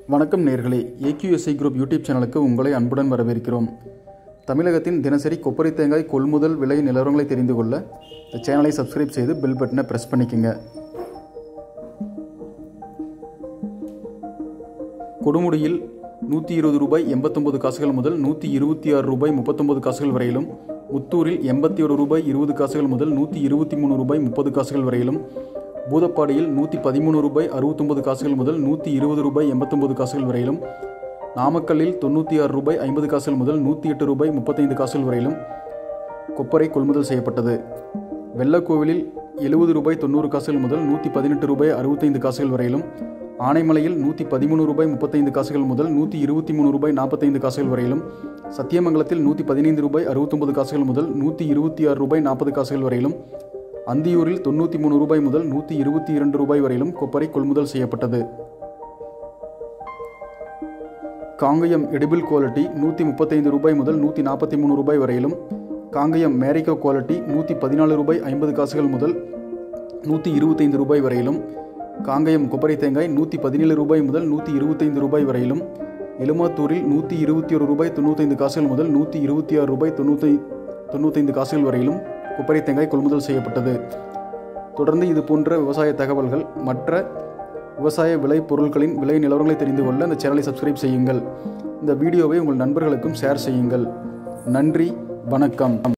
வணக்கம் நேர்களே ஏக்யூஎஸ்ஐ group YouTube சேனலுக்கு உங்களை அன்புடன் வரவேற்கிறோம் தமிழகத்தின் தினசரி கொப்பரை தேங்காய் கொள்முதல் விலை நிலவரங்களை தெரிந்து கொள்ள இந்த சேனலை சப்ஸ்கிரைப் செய்து பெல் பட்டனை ப்ரெஸ் பண்ணிக்கோங்க கொடுமுடியில் நூற்றி இருபது ரூபாய் எண்பத்தொம்பது காசுகள் முதல் நூற்றி இருபத்தி ஆறு ரூபாய் முப்பத்தொம்பது காசுகள் வரையிலும் முத்தூரில் எண்பத்தி ஒரு ரூபாய் இருபது காசுகள் முதல் நூற்றி இருபத்தி மூணு ரூபாய் முப்பது காசுகள் வரையிலும் பூதப்பாடியில் நூற்றி பதிமூணு ரூபாய் அறுபத்தொம்பது காசுகள் முதல் நூற்றி இருபது ரூபாய் எண்பத்தொம்பது காசுகள் வரையிலும் நாமக்கல்லில் தொண்ணூற்றி ஆறு ரூபாய் ஐம்பது காசுகள் முதல் நூற்றி எட்டு ரூபாய் முப்பத்தைந்து காசுகள் வரையிலும் கொப்பரை கொள்முதல் செய்யப்பட்டது வெள்ளக்கோவிலில் எழுபது ரூபாய் தொண்ணூறு காசுகள் முதல் நூற்றி பதினெட்டு ரூபாய் அறுபத்தைந்து காசுகள் வரையிலும் ஆனைமலையில் நூற்றி பதிமூணு ரூபாய் முப்பத்தைந்து காசுகள் முதல் நூற்றி இருபத்தி மூணு ரூபாய் நாற்பத்தைந்து காசுகள் வரையிலும் சத்தியமங்கலத்தில் நூற்றி பதினைந்து ரூபாய் அறுபத்தொம்பது காசுகள் முதல் நூற்றி இருபத்தி ஆறு ரூபாய் நாற்பது காசுகள் வரையிலும் அந்தியூரில் தொண்ணூற்றி மூணு ரூபாய் முதல் நூற்றி இருபத்தி இரண்டு ரூபாய் வரையிலும் கொப்பரை கொள்முதல் செய்யப்பட்டது காங்கயம் எடிபிள் குவாலிட்டி நூற்றி முப்பத்தைந்து ரூபாய் முதல் நூற்றி நாற்பத்தி மூணு ரூபாய் வரையிலும் காங்கயம் மேரிகோ குவாலிட்டி நூற்றி பதினாலு ரூபாய் ஐம்பது காசுகள் முதல் நூற்றி இருபத்தைந்து ரூபாய் வரையிலும் காங்கயம் கொப்பரை தேங்காய் நூற்றி பதினேழு ரூபாய் முதல் நூற்றி இருபத்தைந்து ரூபாய் வரையிலும் எலுமாத்தூரில் நூற்றி இருபத்தி ஒரு ரூபாய் தொண்ணூத்தைந்து காசுகள் முதல் நூற்றி இருபத்தி ஆறு ரூபாய் தொண்ணூற்றி தொண்ணூத்தைந்து காசுகள் வரையிலும் கொப்பரை தேங்காய் கொள்முதல் செய்யப்பட்டது தொடர்ந்து இது போன்ற விவசாய தகவல்கள் மற்ற விவசாய விளை பொருட்களின் விலை நிலவரங்களை தெரிந்து கொள்ள இந்த சேனலை சப்ஸ்கிரைப் செய்யுங்கள் இந்த வீடியோவை உங்கள் நண்பர்களுக்கும் ஷேர் செய்யுங்கள் நன்றி வணக்கம்